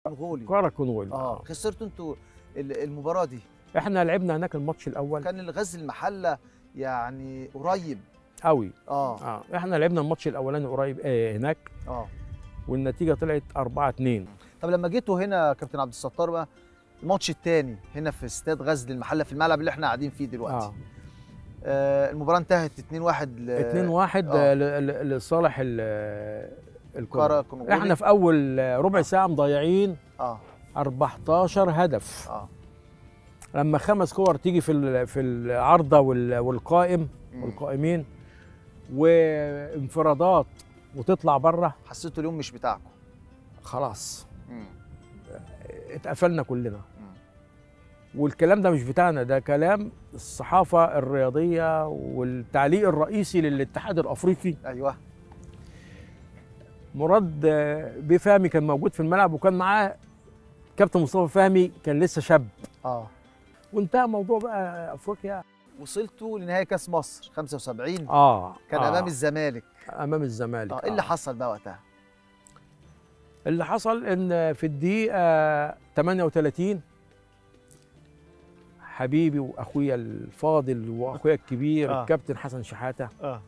الغولي كارا كونغولي اه خسرتوا انتوا ال- المباراه دي احنا لعبنا هناك الماتش الاول كان الغزل المحله يعني قريب قوي اه اه احنا لعبنا الماتش الاولاني قريب آه هناك اه والنتيجه طلعت 4 2 طب لما جيتوا هنا يا كابتن عبد الستار بقى الماتش الثاني هنا في استاد غزل المحله في الملعب اللي احنا قاعدين فيه دلوقتي اه آه المباراه انتهت 2-1 ل 2 1 آه. لصالح ال- الكره كارا كونغولي احنا في اول ربع ساعه مضيعين اه 14 هدف اه لما خمس كور تيجي في ال- في العارضه وال- والقائم مم. والقائمين وانفرادات وتطلع بره حسيتوا اليوم مش بتاعكم خلاص مم. اتقفلنا كلنا مم. والكلام ده مش بتاعنا ده كلام الصحافه الرياضيه والتعليق الرئيسي للاتحاد الافريقي ايوه مراد آه، بيه فهمي كان موجود في الملعب وكان معاه كابتن مصطفى فهمي كان لسه شاب اه وانتهى موضوع بقى افريقيا وصلتوا لنهائي كاس مصر 75 اه كان آه امام الزمالك امام الزمالك اه ايه اللي حصل بقى وقتها اللي حصل ان في الدقيقه 38 حبيبي واخويا الفاضل واخويا الكبير آه. الكابتن حسن شحاته اه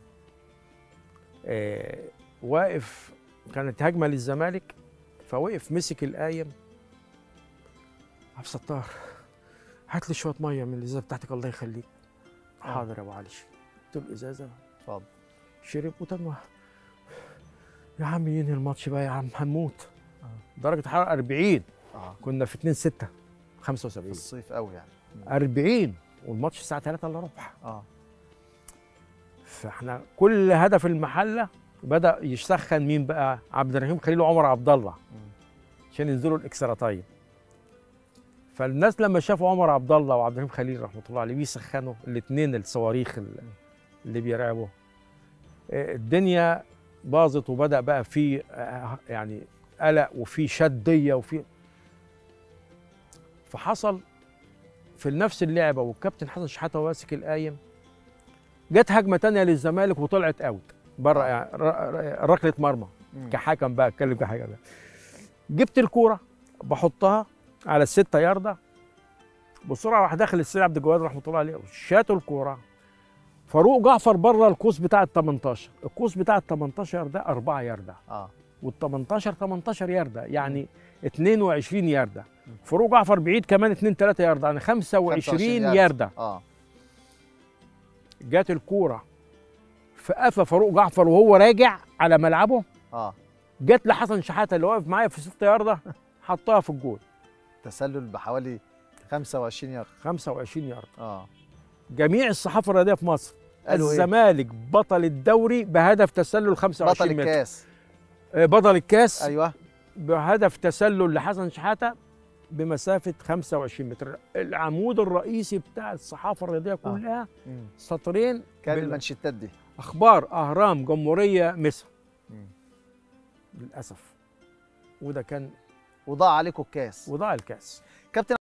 آه واقف كانت هجمه للزمالك فوقف مسك القايم عبد الستار هات لي شويه ميه من الازازه بتاعتك الله يخليك آه. حاضر يا ابو علي جبت الازازه اتفضل شرب وتنوى يا عم ينهي الماتش بقى يا عم هنموت آه. درجه حراره 40 اه كنا في 2 6 في 75 الصيف قوي يعني 40 والماتش الساعه 3 الا ربع اه فاحنا كل هدف المحله بدا يسخن مين بقى عبد الرحيم خليل وعمر عبد الله مم. عشان ينزلوا الاكسترا تايم فالناس لما شافوا عمر عبد الله وعبد الرحيم خليل رحمه الله عليه بيسخنوا الاثنين الصواريخ ال- اللي بيرعبوا آه، الدنيا باظت وبدا بقى في آه، يعني قلق وفي شديه وفي فحصل في نفس اللعبه والكابتن حسن شحاته وهو ماسك القايم جت هجمه تانية للزمالك وطلعت اوت بره آه. يعني ر- ر- ركله مرمى مم. كحكم بقى اتكلم كحكم بقى. جبت الكوره بحطها على الستة ياردة بسرعه راح داخل السيد عبد الجواد رحمه الله عليه شاتوا الكوره فاروق جعفر بره القوس بتاع ال 18 القوس بتاع ال 18 ده 4 ياردة اه وال 18 18 ياردة يعني 22 ياردة مم. فاروق جعفر بعيد كمان 2 3 ياردة يعني 25 25 ياردة اه جات الكوره في قفا فاروق جعفر وهو راجع على ملعبه اه جت لحسن شحاته اللي واقف معايا في 6 ياردة حطها في الجول تسلل بحوالي 25 يارد 25 ياردة اه جميع الصحافه الرياضيه في مصر قالوا ايه الزمالك بطل الدوري بهدف تسلل 25 بطل متر الكاس آه، بطل الكاس ايوه بهدف تسلل لحسن شحاته بمسافه 25 متر العمود الرئيسي بتاع الصحافه الرياضيه كلها مم. سطرين كان بال- المانشيتات دي اخبار اهرام جمهوريه مصر مم. للاسف وده كان وضاع عليكم الكاس وضاع الكاس كابتن